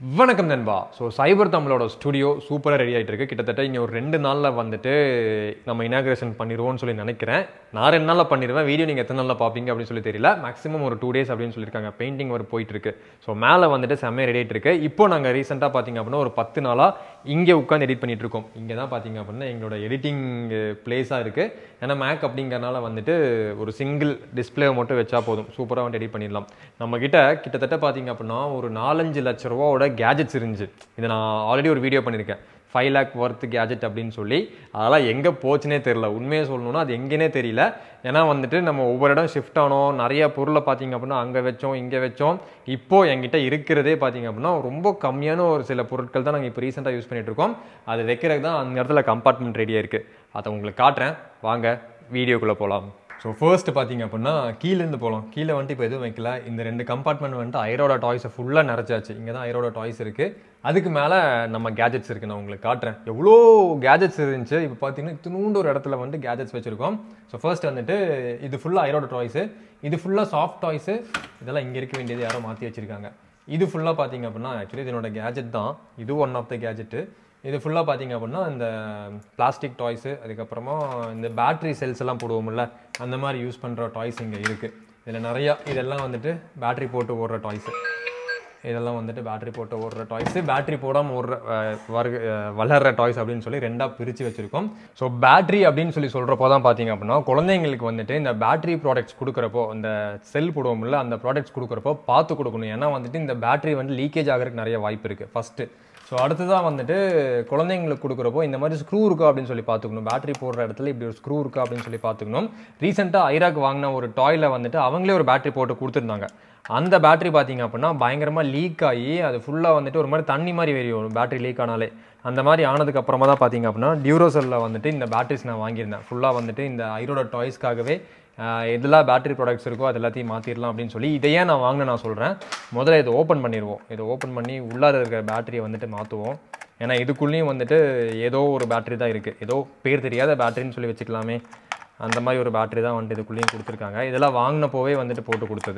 வணக்கம் நண்பா ஸோ சைபர் தமிழோட ஸ்டுடியோ சூப்பராக ரெடி ஆகிட்டு இருக்கு கிட்டத்தட்ட இங்கே ஒரு ரெண்டு நாளில் வந்துட்டு நம்ம இனாகிரேஷன் பண்ணிடுவோம்னு சொல்லி நினைக்கிறேன் நான் ரெண்டு நாளில் பண்ணிடுவேன் வீடியோ நீங்கள் எத்தனை நாளில் பார்ப்பீங்க அப்படின்னு சொல்லி தெரியல மேக்ஸிமம் ஒரு டூ டேஸ் அப்படின்னு சொல்லியிருக்காங்க பெயிண்டிங் ஒர்க் போயிட்டு இருக்கு ஸோ மேலே வந்துட்டு செம்மையாக ரெடி ஆகிட்டு இருக்கு இப்போ நாங்கள் ரீசெண்டாக பார்த்தீங்க அப்படின்னா ஒரு பத்து நாளாக இங்கே உட்காந்து எடிட் பண்ணிட்டு இருக்கோம் இங்கே தான் பார்த்தீங்க அப்படின்னா எங்களோட எடிட்டிங் பிளேஸாக இருக்குது ஏன்னா மேக் அப்படிங்கறனால வந்துட்டு ஒரு சிங்கிள் டிஸ்பிளே மட்டும் வச்சா போதும் சூப்பராக வந்து எடிட் பண்ணிடலாம் நம்ம கிட்ட கிட்டத்தட்ட பார்த்தீங்க அப்படின்னா ஒரு நாலஞ்சு லட்ச ரூபாவோட கேஜெட்ஸ் இருந்துச்சு இதை நான் ஆல்ரெடி ஒரு வீடியோ பண்ணியிருக்கேன் ஃபைவ் லேக் ஒர்த் கேஜெட் அப்படின்னு சொல்லி அதெல்லாம் எங்கே போச்சுனே தெரில உண்மையை சொல்லணும்னா அது எங்கேனே தெரியல ஏன்னா வந்துட்டு நம்ம ஒவ்வொரு இடம் ஷிஃப்ட் ஆனோம் நிறைய பொருளை பார்த்தீங்க அப்படின்னா அங்கே வச்சோம் இங்கே வச்சோம் இப்போ என்கிட்ட இருக்கிறதே பார்த்தீங்க அப்படின்னா ரொம்ப கம்மியான ஒரு சில பொருட்கள் தான் நாங்கள் இப்போ ரீசெண்டாக யூஸ் பண்ணிட்டு இருக்கோம் அது வைக்கிறதுக்கு தான் அந்த இடத்துல கம்பார்ட்மெண்ட் ரெடியாக இருக்குது அதை உங்களுக்கு காட்டுறேன் வாங்க வீடியோக்குள்ளே போகலாம் ஸோ ஃபர்ஸ்ட் பார்த்தீங்க அப்படின்னா கீழேருந்து போகலாம் கீழே வந்துட்டு இப்போ எதுவும் வைக்கல இந்த ரெண்டு கம்பார்ட்மெண்ட் வந்துட்டு ஐரோட டாய்ஸை ஃபுல்லாக நிறச்சாச்சு இங்கே தான் ஐரோட டாய்ஸ் இருக்குது அதுக்கு மேலே நம்ம கேஜெட்ஸ் இருக்குது நான் உங்களுக்கு காட்டுறேன் எவ்வளோ கேஜெட்ஸ் இருந்துச்சு இப்போ பார்த்தீங்கன்னா இத்தினூண்டு ஒரு இடத்துல வந்து கேஜெட்ஸ் வச்சுருக்கோம் ஸோ ஃபர்ஸ்ட் வந்துட்டு இது ஃபுல்லாக ஐரோட டாய்ஸு இது ஃபுல்லாக சாஃப்ட் டாய்ஸு இதெல்லாம் இங்கே இருக்க வேண்டியது யாரோ மாற்றி வச்சுருக்காங்க இது ஃபுல்லாக பார்த்தீங்க அப்படின்னா ஆக்சுவலி இதனோட கேஜெட் தான் இது ஒன் ஆஃப் த கேஜெட்டு இது ஃபுல்லாக பார்த்தீங்க அப்படின்னா இந்த பிளாஸ்டிக் டாய்ஸு அதுக்கப்புறமா இந்த பேட்ரி செல்ஸ் எல்லாம் போடுவோம்ல அந்த மாதிரி யூஸ் பண்ணுற டாய்ஸ் இங்கே இருக்குது இதில் நிறையா இதெல்லாம் வந்துட்டு பேட்ரி போட்டு ஓடுற டாய்ஸு இதெல்லாம் வந்துட்டு பேட்டரி போட்டு ஓடுற டாய்ஸு பேட்டரி போடாமல் ஓடுற அஹ், வருக அஹ், வளர்ற டாய்ஸ் அப்படின்னு சொல்லி ரெண்டாக பிரித்து வச்சுருக்கோம் ஸோ பேட்டரி அப்படின்னு சொல்லி சொல்கிறப்போ தான் பார்த்தீங்க அப்படின்னா குழந்தைங்களுக்கு வந்துட்டு இந்த பேட்டரி ப்ராடக்ட்ஸ் கொடுக்குறப்போ இந்த செல் போடுவோம்ல அந்த ப்ராடக்ட்ஸ் கொடுக்குறப்போ பார்த்து கொடுக்கணும் ஏன்னா வந்துட்டு இந்த பேட்டரி வந்து லீக்கேஜ் ஆகிறதுக்கு நிறைய வாய்ப்பு இருக்குது ஃபஸ்ட்டு ஸோ அடுத்ததாக வந்துட்டு குழந்தைங்களுக்கு கொடுக்குறப்போ இந்த மாதிரி ஸ்க்ரூ இருக்கா அப்படின்னு சொல்லி பார்த்துக்கணும் பேட்டரி போடுற இடத்துல இப்படி ஒரு ஸ்க்ரூ இருக்கா அப்படின்னு சொல்லி பார்த்துக்கணும் ரீசெண்டாக ஐராக் வாங்கின ஒரு டாயில் வந்துட்டு அவங்களே ஒரு பேட்டரி போட்டு கொடுத்துருந்தாங்க அந்த பேட்டரி பார்த்தீங்க அப்படின்னா பயங்கரமாக லீக் ஆகி அது ஃபுல்லாக வந்துட்டு ஒரு மாதிரி தண்ணி மாதிரி வெறியும் பேட்டரி லீக் ஆனாலே அந்த மாதிரி ஆனதுக்கு அப்புறமா தான் பார்த்தீங்க அப்படின்னா டியூரோசெல்லில் வந்துட்டு இந்த பேட்டரிஸ் நான் வாங்கியிருந்தேன் ஃபுல்லாக வந்துட்டு இந்த ஐரோட டாய்ஸ்க்காகவே ஆஹ், எதெல்லாம் பேட்டரி ப்ராடக்ட்ஸ் இருக்கோ அது எல்லாத்தையும் மாற்றிடலாம் அப்படின்னு சொல்லி இதையே நான் வாங்கின நான் சொல்கிறேன் முதல்ல இதை ஓப்பன் பண்ணிடுவோம் இதை ஓப்பன் பண்ணி உள்ளார இருக்கிற பேட்டரியை வந்துட்டு மாற்றுவோம் ஏன்னா இதுக்குள்ளேயும் வந்துட்டு ஏதோ ஒரு பேட்டரி தான் இருக்குது ஏதோ பேர் தெரியாத பேட்டரின்னு சொல்லி வச்சுக்கலாமே அந்த மாதிரி ஒரு பேட்டரி தான் வந்துட்டு இதுக்குள்ளேயும் கொடுத்துருக்காங்க இதெல்லாம் வாங்கினப்போவே வந்துட்டு போட்டு கொடுத்தது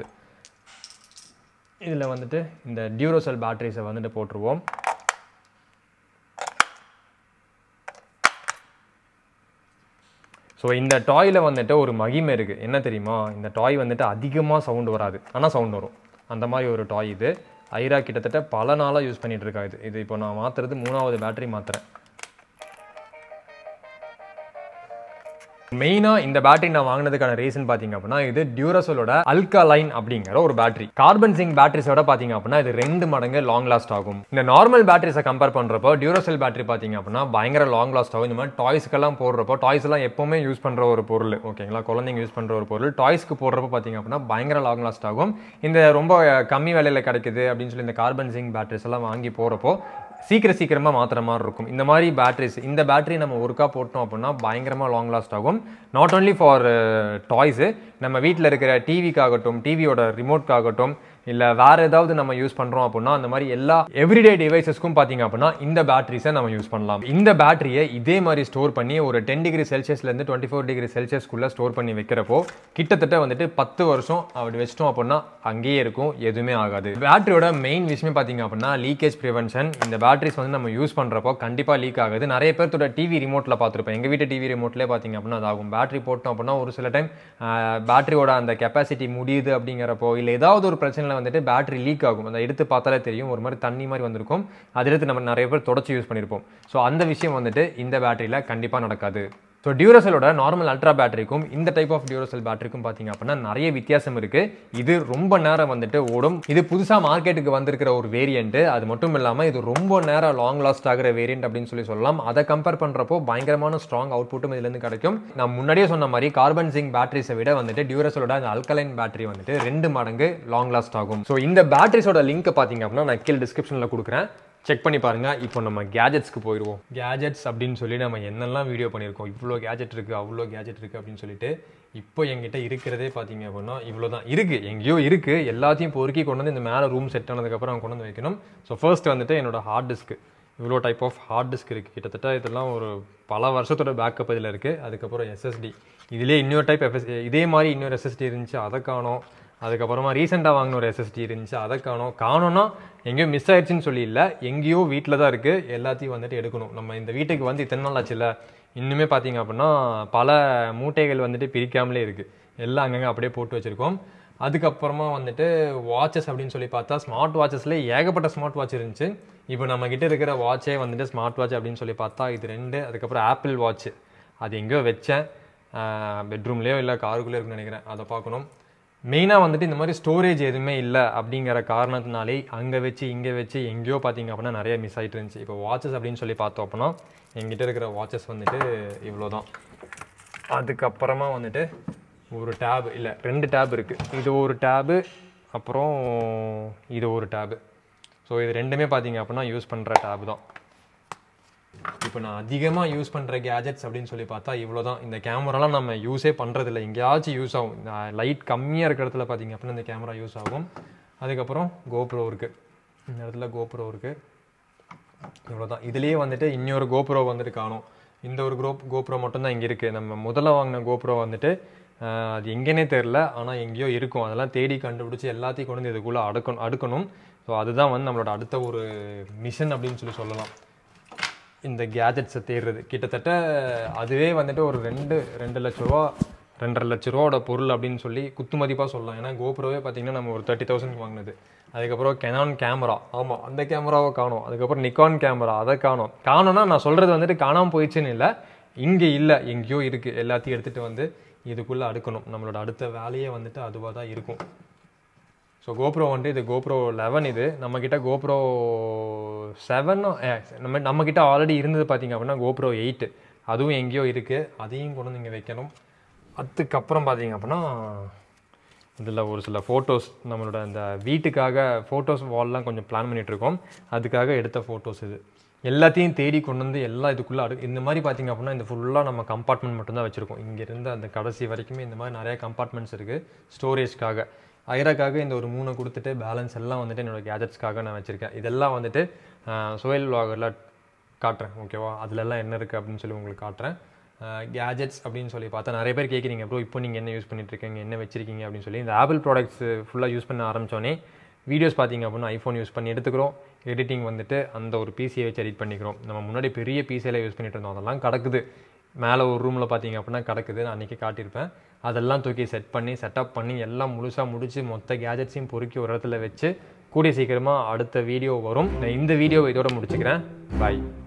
இதில் வந்துட்டு இந்த டியூரோசெல் பேட்டரிஸை வந்துட்டு போட்டுருவோம் ஸோ இந்த டாயில் வந்துட்டு ஒரு மகிமை இருக்குது என்ன தெரியுமா இந்த டாய் வந்துட்டு அதிகமாக சவுண்ட் வராது ஆனால் சவுண்ட் வரும் அந்த மாதிரி ஒரு டாய் இது ஐரா கிட்டத்தட்ட பல நாளாக யூஸ் பண்ணிட்டு இருக்கா இது இது இப்போ நான் மாற்றுறது மூணாவது பேட்டரி மாற்றுறேன் மெயினாக இந்த பேட்டரி நான் வாங்கினதுக்கான ரீசன் பார்த்தீங்க அப்படின்னா இது டியூரசோலோட அல்காலைன் அப்படிங்கிற ஒரு பேட்டரி கார்பன் சிங் பேட்டரிஸோட பார்த்தீங்க அப்படின்னா இது ரெண்டு மடங்கு லாங் லாஸ்ட் ஆகும் இந்த நார்மல் பேட்டரிஸை கம்பேர் பண்ணுறப்போ டியூரசெல் பேட்டரி பார்த்தீங்க அப்படின்னா பயங்கர லாங் லாஸ்ட் ஆகும் இந்த மாதிரி டாய்ஸ்க்கெல்லாம் போடுறப்போ டாய்ஸ் எல்லாம் எப்பவுமே யூஸ் பண்ணுற ஒரு பொருள் ஓகேங்களா குழந்தைங்க யூஸ் பண்ணுற ஒரு பொருள் டாய்ஸ்க்கு போடுறப்போ பார்த்தீங்க அப்படின்னா பயங்கர லாங் லாஸ்ட் ஆகும் இந்த ரொம்ப கம்மி விலையில் கிடைக்குது அப்படின்னு சொல்லி இந்த கார்பன் சிங் பேட்டரிஸ் எல்லாம் வாங்கி போகிறப்போ சீக்கிரம் சீக்கிரமாக மாற்றுற மாதிரி இருக்கும் இந்த மாதிரி பேட்டரிஸ் இந்த பேட்டரி நம்ம ஒருக்கா போட்டோம் அப்படின்னா பயங்கரமாக லாங் லாஸ்ட் ஆகும் நாட் only ஃபார் டாய்ஸு நம்ம வீட்டில் இருக்கிற டிவிக்காகட்டும் டிவியோட ரிமோட்காகட்டும் இல்லை வேறு ஏதாவது நம்ம யூஸ் பண்ணுறோம் அப்படின்னா அந்த மாதிரி எல்லா எவ்ரிடே டிவைசஸ்க்கும் பார்த்தீங்க அப்படின்னா இந்த பேட்டரிஸை நம்ம யூஸ் பண்ணலாம் இந்த பேட்டரியை இதே மாதிரி ஸ்டோர் பண்ணி ஒரு டென் டிகிரி செல்சியஸ்லேருந்து டுவெண்ட்டி ஃபோர் டிகிரி செல்சியஸ்க்குள்ளே ஸ்டோர் பண்ணி வைக்கிறப்போ கிட்டத்தட்ட வந்துட்டு பத்து வருஷம் அப்படி வச்சிட்டோம் அப்படின்னா அங்கேயே இருக்கும் எதுவுமே ஆகாது பேட்டரியோட மெயின் விஷயமே பார்த்தீங்க அப்படின்னா லீக்கேஜ் ப்ரிவென்ஷன் இந்த பேட்டரிஸ் வந்து நம்ம யூஸ் பண்ணுறப்போ கண்டிப்பாக லீக் ஆகுது நிறைய பேர்த்தோட டிவி ரிமோட்டில் பார்த்துருப்பேன் எங்கள் வீட்டு டிவி ரிமோட்லேயே பார்த்தீங்க அப்படின்னா அது ஆகும் பேட்டரி போட்டோம் அப்படின்னா ஒரு சில டைம் பேட்டரியோட அந்த கெப்பாசிட்டி முடியுது அப்படிங்கிறப்போ இல்லை ஏதாவது ஒரு பிரச்சனையில் வந்துட்டு பேட்டரி லீக் ஆகும் அதை எடுத்து பார்த்தாலே தெரியும் ஒரு மாதிரி தண்ணி மாதிரி வந்திருக்கும் அதை எடுத்து நம்ம நிறைய பேர் தொடச்சி யூஸ் பண்ணியிருப்போம் ஸோ அந்த விஷயம் வந்துட்டு இந்த பேட்டரியில் கண்டிப்பாக நடக்காது ஸோ டியூரசெலோட நார்மல் அல்ட்ரா பேட்டரிக்கும் இந்த டைப் ஆஃப் டியூரசெல் பேட்டரிக்கும் பார்த்தீங்க அப்படின்னா நிறைய வித்தியாசம் இருக்கு இது ரொம்ப நேரம் வந்துட்டு ஓடும் இது புதுசாக மார்க்கெட்டுக்கு வந்திருக்கிற ஒரு வேரியன்ட் அது மட்டும் இல்லாமல் இது ரொம்ப நேரம் லாங் லாஸ்ட் ஆகிற வேரியன்ட் அப்படின்னு சொல்லி சொல்லலாம் அதை கம்பேர் பண்ணுறப்போ பயங்கரமான ஸ்ட்ராங் அவுட்புட்டும் இதுலேருந்து கிடைக்கும் நான் முன்னாடியே சொன்ன மாதிரி கார்பன் சிங் பேட்டரிஸை விட வந்துட்டு டியூரசெலோட அந்த அல்கலைன் பேட்டரி வந்துட்டு ரெண்டு மடங்கு லாங் லாஸ்ட் ஆகும் ஸோ இந்த பேட்டரிஸோட லிங்க் பார்த்தீங்க அப்படின்னா நான் கீழே டிஸ்கிரிப்ஷனில் கொடுக்குறேன் செக் பண்ணி பாருங்க இப்போ நம்ம கேஜெட்ஸ்க்கு போயிடுவோம் கேஜெட்ஸ் அப்படின்னு சொல்லி நம்ம என்னெல்லாம் வீடியோ பண்ணியிருக்கோம் இவ்வளோ கேஜெட் இருக்குது அவ்வளோ கேஜெட் இருக்குது அப்படின்னு சொல்லிட்டு இப்போ என்கிட்ட இருக்கிறதே பார்த்தீங்க அப்படின்னா இவ்வளோ தான் இருக்குது எங்கேயோ இருக்குது எல்லாத்தையும் பொறுக்கி கொண்டு வந்து இந்த மேலே ரூம் செட் ஆனதுக்கப்புறம் கொண்டு வந்து வைக்கணும் ஸோ ஃபர்ஸ்ட் வந்துட்டு என்னோட ஹார்ட் டிஸ்க்கு இவ்வளோ டைப் ஆஃப் ஹார்ட் டிஸ்க் இருக்குது கிட்டத்தட்ட இதெல்லாம் ஒரு பல வருஷத்தோட பேக்கப் இதில் இருக்குது அதுக்கப்புறம் எஸ்எஸ்டி இதுலேயே இன்னொரு டைப் எஃப்எஸ் இதே மாதிரி இன்னொரு எஸ்எஸ்டி இருந்துச்சு அதை காணோம் அதுக்கப்புறமா ரீசெண்டாக வாங்கின ஒரு எஸ்எஸ்டி இருந்துச்சு அதை காணோம் காணோம்னா எங்கேயோ மிஸ் ஆயிடுச்சுன்னு சொல்லி இல்லை எங்கேயோ வீட்டில் தான் இருக்குது எல்லாத்தையும் வந்துட்டு எடுக்கணும் நம்ம இந்த வீட்டுக்கு வந்து இத்தனை நாள் ஆச்சுல்ல இன்னுமே பார்த்தீங்க அப்படின்னா பல மூட்டைகள் வந்துட்டு பிரிக்காமலே இருக்குது எல்லாம் அங்கங்கே அப்படியே போட்டு வச்சுருக்கோம் அதுக்கப்புறமா வந்துட்டு வாட்சஸ் அப்படின்னு சொல்லி பார்த்தா ஸ்மார்ட் வாட்சஸில் ஏகப்பட்ட ஸ்மார்ட் வாட்ச் இருந்துச்சு இப்போ நம்ம கிட்ட இருக்கிற வாட்சே வந்துட்டு ஸ்மார்ட் வாட்ச் அப்படின்னு சொல்லி பார்த்தா இது ரெண்டு அதுக்கப்புறம் ஆப்பிள் வாட்ச் அது எங்கேயோ வச்சேன் பெட்ரூம்லேயோ இல்லை காருக்குள்ளே இருக்குன்னு நினைக்கிறேன் அதை பார்க்கணும் மெயினாக வந்துட்டு இந்த மாதிரி ஸ்டோரேஜ் எதுவுமே இல்லை அப்படிங்கிற காரணத்தினாலே அங்கே வச்சு இங்கே வச்சு எங்கேயோ பார்த்தீங்க அப்படின்னா நிறைய மிஸ் ஆகிட்டு இருந்துச்சு இப்போ வாட்சஸ் அப்படின்னு சொல்லி பார்த்தோம் அப்படின்னா எங்கிட்ட இருக்கிற வாட்சஸ் வந்துட்டு இவ்வளோ தான் அதுக்கப்புறமா வந்துட்டு ஒரு டேப் இல்லை ரெண்டு டேப் இருக்குது இது ஒரு டேபு அப்புறம் இது ஒரு டேபு ஸோ இது ரெண்டுமே பார்த்தீங்க அப்படின்னா யூஸ் பண்ணுற டேப் தான் இப்போ நான் அதிகமாக யூஸ் பண்ணுற கேஜெட்ஸ் அப்படின்னு சொல்லி பார்த்தா இவ்வளோ தான் இந்த கேமராலாம் நம்ம யூஸே பண்ணுறதில்ல எங்கேயாச்சும் யூஸ் ஆகும் லைட் கம்மியாக இருக்கிற இடத்துல பார்த்தீங்க அப்படின்னா இந்த கேமரா யூஸ் ஆகும் அதுக்கப்புறம் கோப்ரோ இருக்குது இந்த இடத்துல கோப்ரோ இருக்குது இவ்வளோ தான் இதுலேயே வந்துட்டு இன்னொரு கோப்ரோ வந்துட்டு காணும் இந்த ஒரு க்ரோ கோப்ரோ மட்டும்தான் இங்கே இருக்குது நம்ம முதல்ல வாங்கின கோப்ரோ வந்துட்டு ஆஹ், அது எங்கேனே தெரில ஆனால் எங்கேயோ இருக்கும் அதெல்லாம் தேடி கண்டுபிடிச்சி எல்லாத்தையும் கொண்டு வந்து இதுக்குள்ளே அடுக்கணும் அடுக்கணும் ஸோ அதுதான் வந்து நம்மளோட அடுத்த ஒரு மிஷன் அப்படின்னு சொல்லி சொல்லலாம் இந்த கேஜெட்ஸை தேடுறது கிட்டத்தட்ட அதுவே வந்துட்டு ஒரு ரெண்டு ரெண்டு லட்ச ரூபா ரெண்டரை லட்ச ரூபாவோட பொருள் அப்படின்னு சொல்லி குத்து மதிப்பாக சொல்லலாம் ஏன்னா கோப்ரோவே பார்த்தீங்கன்னா நம்ம ஒரு தேர்ட்டி தௌசண்ட் வாங்கினது அதுக்கப்புறம் கெனான் கேமரா ஆமாம் அந்த கேமராவை காணோம் அதுக்கப்புறம் நிக்கான் கேமரா அதை காணோம் காணோம்னா நான் சொல்கிறது வந்துட்டு காணாமல் போயிடுச்சுன்னு இல்லை இங்கே இல்லை எங்கேயோ இருக்குது எல்லாத்தையும் எடுத்துகிட்டு வந்து இதுக்குள்ளே அடுக்கணும் நம்மளோட அடுத்த வேலையே வந்துட்டு அதுவாக தான் இருக்கும் ஸோ கோப்ரோ வந்துட்டு இது கோப்ரோ லெவன் இது நம்மக்கிட்ட கோப்ரோ செவனோ நம்ம நம்மக்கிட்ட ஆல்ரெடி இருந்தது பார்த்தீங்க அப்படின்னா கோப்ரோ எயிட்டு அதுவும் எங்கேயோ இருக்குது அதையும் கொண்டு வந்து இங்கே வைக்கணும் அதுக்கப்புறம் பார்த்தீங்க அப்படின்னா இதில் ஒரு சில ஃபோட்டோஸ் நம்மளோட அந்த வீட்டுக்காக ஃபோட்டோஸ் வால்லாம் கொஞ்சம் பிளான் பண்ணிகிட்ருக்கோம் அதுக்காக எடுத்த ஃபோட்டோஸ் இது எல்லாத்தையும் தேடி கொண்டு வந்து எல்லாம் இதுக்குள்ளே அடு இந்த மாதிரி பார்த்தீங்க அப்படின்னா இந்த ஃபுல்லாக நம்ம கம்பார்ட்மெண்ட் மட்டும்தான் வச்சுருக்கோம் இங்கேருந்து அந்த கடைசி வரைக்குமே இந்த மாதிரி நிறைய கம்பார்ட்மெண்ட்ஸ் இருக்குது ஸ்டோரேஜ்க்காக ஐராக்காக இந்த ஒரு மூணை கொடுத்துட்டு பேலன்ஸ் எல்லாம் வந்துட்டு என்னோட கேஜெட்ஸ்க்காக நான் வச்சுருக்கேன் இதெல்லாம் வந்துட்டு சோயல் வ்ளாகரில் காட்டுறேன் ஓகேவா அதுல எல்லாம் என்ன இருக்குது அப்படின்னு சொல்லி உங்களுக்கு காட்டுறேன் கேஜெட்ஸ் அப்படின்னு சொல்லி பார்த்தா நிறைய பேர் கேட்குறீங்க ப்ரோ இப்போ நீங்கள் என்ன யூஸ் பண்ணிட்டு இருக்கீங்க என்ன வச்சிருக்கீங்க அப்படின்னு சொல்லி இந்த ஆப்பிள் ப்ராடக்ட்ஸ் ஃபுல்லாக யூஸ் பண்ண ஆரம்பிச்சோன்னே வீடியோஸ் பார்த்தீங்க அப்படின்னா ஐஃபோன் யூஸ் பண்ணி எடுத்துக்கிறோம் எடிட்டிங் வந்துட்டு அந்த ஒரு பிசியை வச்சு எடிட் பண்ணிக்கிறோம் நம்ம முன்னாடி பெரிய பிசியில் யூஸ் பண்ணிட்டு இருந்தோம் அதெல்லாம் கிடக்குது மேலே ஒரு ரூமில் பார்த்தீங்க அப்படின்னா கிடக்குது நான் அன்றைக்கி காட்டியிருப்பேன் அதெல்லாம் தூக்கி செட் பண்ணி செட்டப் பண்ணி எல்லாம் முழுசாக முடிச்சு மொத்த கேஜெட்ஸையும் பொறுக்கி ஒரு இடத்துல வச்சு கூடிய சீக்கிரமாக அடுத்த வீடியோ வரும் நான் இந்த வீடியோவை இதோட முடிச்சுக்கிறேன் பாய்